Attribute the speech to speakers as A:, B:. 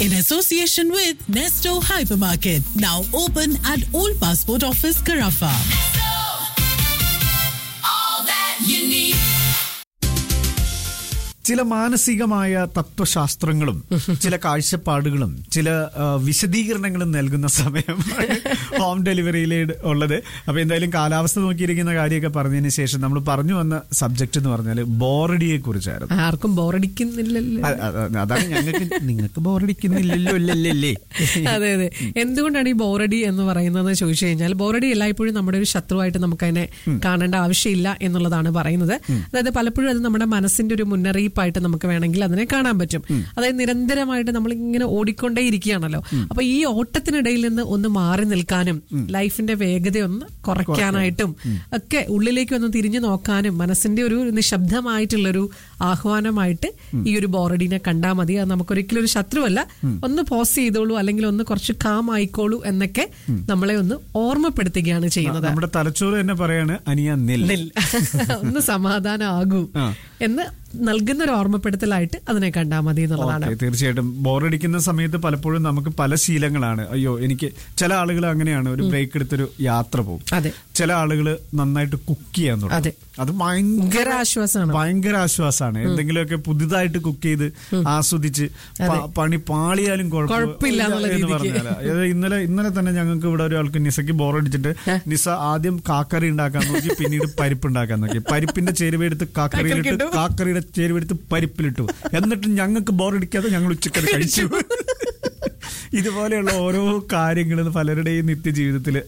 A: in association with Nesto Hypermarket, now open at Old Passport Office, Carafa.
B: ചില മാനസികമായ തത്വശാസ്ത്രങ്ങളും ചില കാഴ്ചപ്പാടുകളും ചില ആ, വിശദീകരണങ്ങളും നൽകുന്ന സമയം ഹോം ഡെലിവറിയിൽ ഉള്ളത് അപ്പൊ എന്തായാലും കാലാവസ്ഥ നോക്കിയിരിക്കുന്ന കാര്യമൊക്കെ പറഞ്ഞതിന് ശേഷം നമ്മൾ പറഞ്ഞു വന്ന സബ്ജക്ട് എന്ന് പറഞ്ഞാൽ ബോറഡിയെ കുറിച്ചായിരുന്നു
C: ആർക്കും ബോറടിക്കുന്നില്ലല്ലോ
B: അ- അ- അതാണ് ഞങ്ങൾക്ക് നിങ്ങൾക്ക് ബോറടിക്കുന്നില്ലല്ലോ അല്ലല്ലേ
C: അതെ അതെ എന്തുകൊണ്ടാണ് ഈ ബോറടി എന്ന് പറയുന്നത് ചോദിച്ചു കഴിഞ്ഞാൽ ബോറടി എല്ലായ്പ്പോഴും നമ്മുടെ ഒരു ശത്രുവായിട്ട് നമുക്ക് അതിനെ കാണേണ്ട ആവശ്യമില്ല എന്നുള്ളതാണ് പറയുന്നത് അതായത് പലപ്പോഴും അത് നമ്മുടെ മനസ്സിന്റെ ഒരു മുന്നറിയിപ്പായിട്ട് നമുക്ക് വേണമെങ്കിൽ അതിനെ കാണാൻ പറ്റും അതായത് നിരന്തരമായിട്ട് നമ്മൾ ഇങ്ങനെ ഓടിക്കൊണ്ടേ ഇരിക്കുകയാണല്ലോ അപ്പൊ ഈ ഓട്ടത്തിനിടയിൽ നിന്ന് ഒന്ന് മാറി നിൽക്കാനും ലൈഫിന്റെ വേഗത ഒന്ന് കുറയ്ക്കാനായിട്ടും ഒക്കെ ഉള്ളിലേക്ക് ഒന്ന് തിരിഞ്ഞു നോക്കാനും മനസ്സിന്റെ ഒരു നിശബ്ദമായിട്ടുള്ളൊരു ആഹ്വാനമായിട്ട് ഈ ഒരു ബോറഡിനെ കണ്ടാൽ മതി അത് നമുക്കൊരിക്കലും ഒരു ശത്രുവല്ല ഒന്ന് പോസ് ചെയ്തോളൂ അല്ലെങ്കിൽ ഒന്ന് കുറച്ച് കാം ആയിക്കോളൂ എന്നൊക്കെ നമ്മളെ ഒന്ന് ഓർമ്മപ്പെടുത്തുകയാണ് ചെയ്യുന്നത്
B: നമ്മുടെ തലച്ചോറ് തന്നെ പറയാണ് അനിയ നെൽ
C: നിൽ. ഒന്ന് സമാധാനം ആകൂ
B: ആ.
C: എന്ന് നൽകുന്ന ഒരു ഓർമ്മപ്പെടുത്തലായിട്ട് അതിനെ കണ്ടാൽ മതി എന്നുള്ളതാണ്
B: ഓക്കേ, തീർച്ചയായിട്ടും ബോറടിക്കുന്ന സമയത്ത് പലപ്പോഴും നമുക്ക് പല ശീലങ്ങളാണ് അയ്യോ എനിക്ക് ചില ആളുകൾ അങ്ങനെയാണ് ഒരു ബ്രേക്ക് എടുത്തൊരു യാത്ര പോകും
C: അതെ.
B: ചില ആളുകൾ നന്നായിട്ട് കുക്ക് ചെയ്യാൻ തുടങ്ങും
C: അതെ.
B: അത് ഭയങ്കര
C: ഭയങ്കര ആശ്വാസമാണ്
B: ഭയങ്കര ആശ്വാസമാണ് എന്തെങ്കിലുമൊക്കെ പുതുതായിട്ട് കുക്ക് ചെയ്ത് ആസ്വദിച്ച് പ- പണി പാളിയാലും കുഴപ്പം-
C: കുഴപ്പമില്ല എന്നുള്ള
B: എന്ന്
C: രീതിക്ക്.
B: പറഞ്ഞാല്. അതായത് ഇന്നലെ ഇന്നലെ തന്നെ ഞങ്ങൾക്ക് ഇവിടെ ഒരാൾക്ക് നിസയ്ക്ക് ബോറടിച്ചിട്ട് നിസ ആദ്യം കാക്കറി ഉണ്ടാക്കാൻ നോക്കി പിന്നീട് പരിപ്പ് ഉണ്ടാക്കാൻ നോക്കി പരിപ്പിന്റെ ചേരുവയെടുത്ത് കാക്കറിയിലിട്ട്
C: കാക്കറിക്കിട്ടു.
B: കാക്കറിയുടെ ചേരുവെടുത്ത് പരിപ്പിലിട്ടു എന്നിട്ട് ഞങ്ങൾക്ക് ബോറടിക്കാതെ ഞങ്ങൾ ഉച്ചക്കറി കഴിച്ചു ഇതുപോലെയുള്ള ഓരോ കാര്യങ്ങളും പലരുടെയും നിത്യജീവിതത്തിൽ